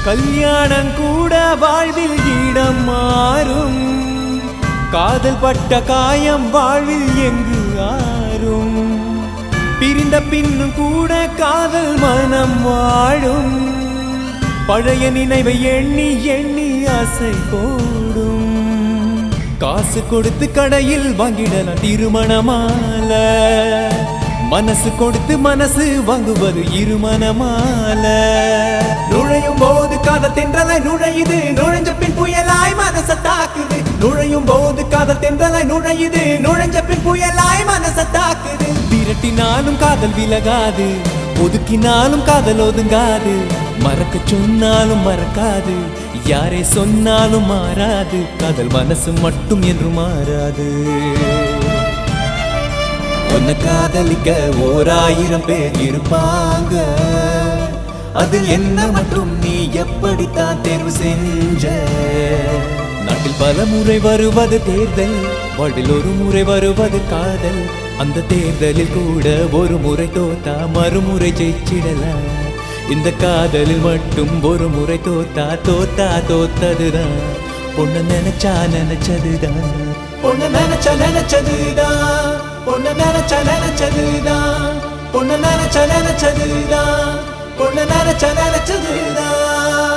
கல்யாணம் கூட வாழ்வில் இடம் மாறும் காதல் பட்ட காயம் வாழ்வில் எங்கு ஆறும் பிரிந்த பின்னும் கூட காதல் மனம் வாழும் பழைய நினைவை எண்ணி எண்ணி ஆசை போடும் காசு கொடுத்து கடையில் வாங்கிடலாம் திருமணமால மனசு கொடுத்து மனசு வாங்குவது இருமணமால நுழையும் போது காதல் தென்றலை நுழையுது நுழைஞ்ச பின் புயலாய் மனச தாக்குது நுழையும் போது காதல் தென்றலை நுழையுது நுழைஞ்ச பின் புயலாய் மனச தாக்குது விரட்டினாலும் காதல் விலகாது ஒதுக்கினாலும் காதல் ஒதுங்காது மறக்க சொன்னாலும் மறக்காது யாரே சொன்னாலும் மாறாது காதல் மனசு மட்டும் என்று மாறாது உன்னை காதலிக்க ஓர் ஆயிரம் பேர் இருப்பாங்க அதில் என்ன மட்டும் நீ எப்படித்தான் தேர்வு செஞ்ச நாட்டில் பல முறை வருவது தேர்தல் வாழ்வில் ஒரு முறை வருவது காதல் அந்த தேர்தலில் கூட ஒரு முறை தோத்தா மறுமுறை ஜெயிச்சிடலாம் இந்த காதலில் மட்டும் ஒரு முறை தோத்தா தோத்தா தோத்ததுதான் பொண்ணு நினைச்சா நினைச்சதுதான் பொண்ணு நினைச்சா நினைச்சதுதான் பொண்ணு நினைச்சா நினைச்சதுதான் பொண்ணு நினைச்சா நினைச்சதுதான் பொண்ணு நினைச்சா நினைச்சதுதான்